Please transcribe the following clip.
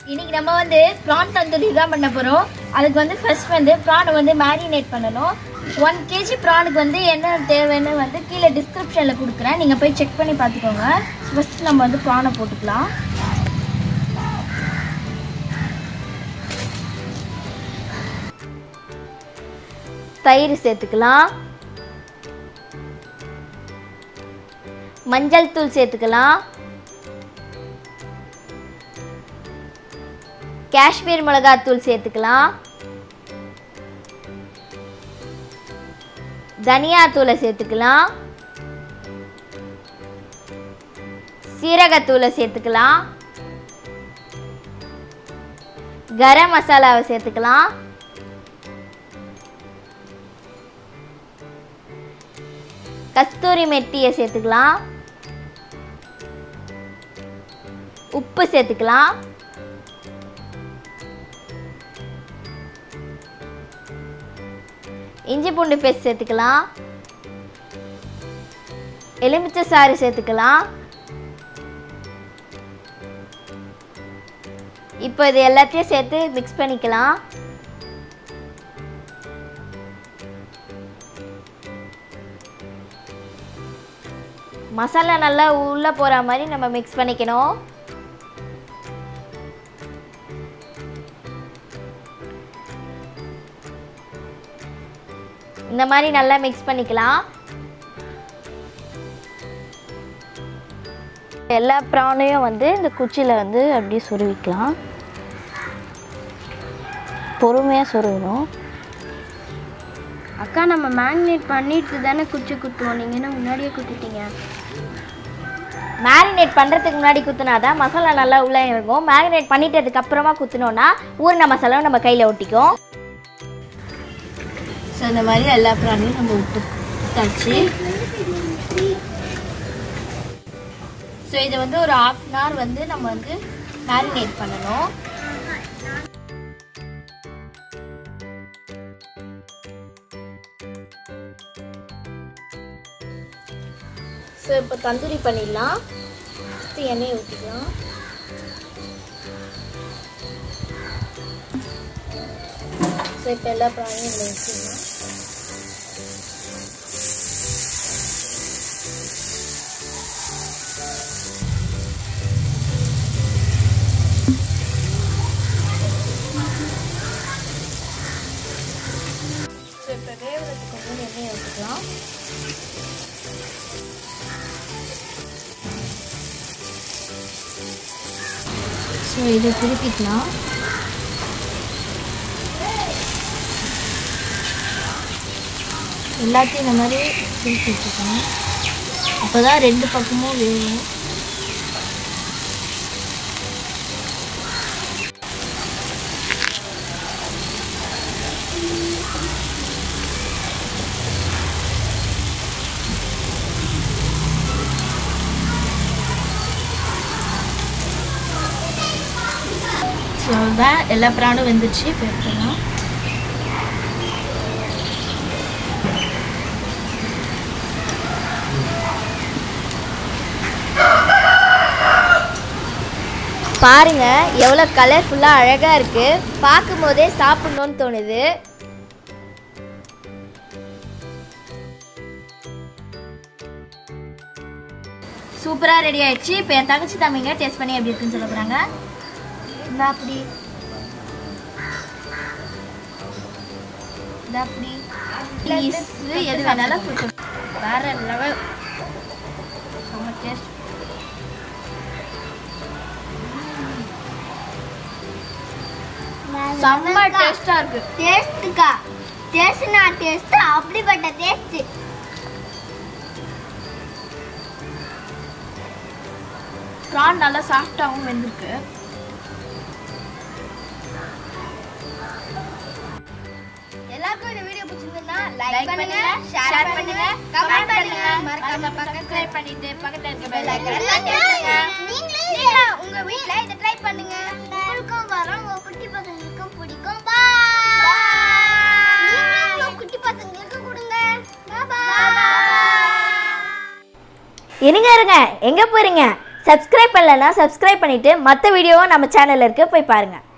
இன்னைக்கு நம்ம வந்து ப்ரான் தந்தூரி தான் பண்ண போகிறோம் அதுக்கு வந்து ஃபர்ஸ்ட் வந்து ப்ரானை வந்து மேரினேட் பண்ணணும் ஒன் கேஜி ப்ரானுக்கு வந்து என்ன தேவைன்னு வந்து கீழே டிஸ்கிரிப்ஷனில் கொடுக்குறேன் நீங்கள் போய் செக் பண்ணி பார்த்துக்கோங்க ஃபர்ஸ்ட் நம்ம வந்து ப்ரானை போட்டுக்கலாம் தயிர் சேர்த்துக்கலாம் மஞ்சள் தூள் சேர்த்துக்கலாம் காஷ்மீர் மிளகாத்தூள் சேர்த்துக்கலாம் தனியாத்தூளை சேர்த்துக்கலாம் சீரகத்தூளை சேர்த்துக்கலாம் கரம் மசாலாவை சேர்த்துக்கலாம் கஸ்தூரி மெட்டியை சேர்த்துக்கலாம் உப்பு சேர்த்துக்கலாம் இஞ்சி பூண்டு பேஸ்ட் சேர்த்துக்கலாம் எலுமிச்சை சாறு சேர்த்துக்கலாம் இப்போ இது எல்லாத்தையும் சேர்த்து மிக்ஸ் பண்ணிக்கலாம் மசாலா நல்லா உள்ளே போகிற மாதிரி நம்ம மிக்ஸ் பண்ணிக்கணும் இந்த மாதிரி நல்லா மிக்ஸ் பண்ணிக்கலாம் எல்லா ப்ரானையும் வந்து இந்த குச்சியில் வந்து அப்படியே சொருவிக்கலாம் பொறுமையாக சொருகணும் அக்கா நம்ம மேக்னேட் பண்ணிட்டு தானே குச்சி குத்துவோம் நீங்கள் என்ன முன்னாடியே குத்திட்டீங்க மேரினேட் பண்ணுறதுக்கு முன்னாடி குத்துனா தான் மசாலா நல்லா உள்ளே இருக்கும் மேரினேட் பண்ணிட்டதுக்கு அப்புறமா குத்துனோன்னா ஊறின மசாலாவும் நம்ம கையில் ஒட்டிக்கும் ஸோ இந்த மாதிரி எல்லா ப்ரானையும் நம்ம விட்டு விட்டாச்சு ஸோ இதை வந்து ஒரு ஹாஃப் அன் ஹவர் வந்து நம்ம வந்து மேரினேட் பண்ணணும் ஸோ இப்போ தந்தூரி பண்ணிடலாம் ஃபஸ்ட்டு எண்ணெயை ஊற்றிக்கலாம் ஸோ இப்போ எல்லா ப்ராணையும் இதில் வச்சுக்கலாம் ஸோ இப்போ வேவறதுக்கு வந்து எண்ணெயை ஊற்றிக்கலாம் ஸோ இதை திருப்பிக்கலாம் எல்லாத்தையும் இந்த மாதிரி திருப்பி வச்சுக்கணும் அப்போ தான் ரெண்டு பக்கமும் வேகும் ஸோ தான் எல்லா ப்ரானும் வெந்துச்சு இப்போ எடுத்துக்கலாம் பாருங்க எவ்வளோ கலர்ஃபுல்லாக அழகாக இருக்குது பார்க்கும்போதே சாப்பிட்ணுன்னு தோணுது சூப்பராக ரெடி ஆயிடுச்சு இப்போ என் தங்கச்சி தம்பிங்க டேஸ்ட் பண்ணி எப்படி இருக்குன்னு சொல்ல போகிறாங்க இந்த அப்படி இந்த அப்படி பீஸ் எது வேணாலும் கொடுத்து வேற லெவல் செம்ம டேஸ்ட் செம்ம டேஸ்டாக இருக்கு டேஸ்ட்டுக்கா டேஸ்ட்னா டேஸ்ட் அப்படிப்பட்ட டேஸ்ட் ப்ரான் நல்லா சாஃப்டாகவும் வெந்திருக்கு எல்லாருக்கும் இந்த வீடியோ பிடிச்சிருந்தா லைக் லைக் பண்ணுங்க பண்ணுங்க ஷேர் ஷேர் பண்ணுங்க பண்ணுங்க கமெண்ட் கமெண்ட் பண்ணுங்க பண்ணுங்க மறக்காம மறக்காம சப்ஸ்கிரைப் பண்ணிட்டு பக்கத்துல இருக்க பெல் ஐகானை எல்லாம் தட்டி விட்டுருங்க. நீங்களே உங்க வீட்ல இத ட்ரை பண்ணுங்க உங்களுக்கும் வரும் உங்க குட்டி பசங்களுக்கும் பிடிக்கும் பாய் நீங்களும் உங்க குட்டி பசங்களுக்கு கொடுங்க பாய் இருங்க இருங்க எங்கே போகிறீங்க சப்ஸ்கிரைப் பண்ணலைன்னா சப்ஸ்கிரைப் பண்ணிவிட்டு மற்ற வீடியோவும் நம்ம சேனலில் இருக்கு போய் பாருங்கள்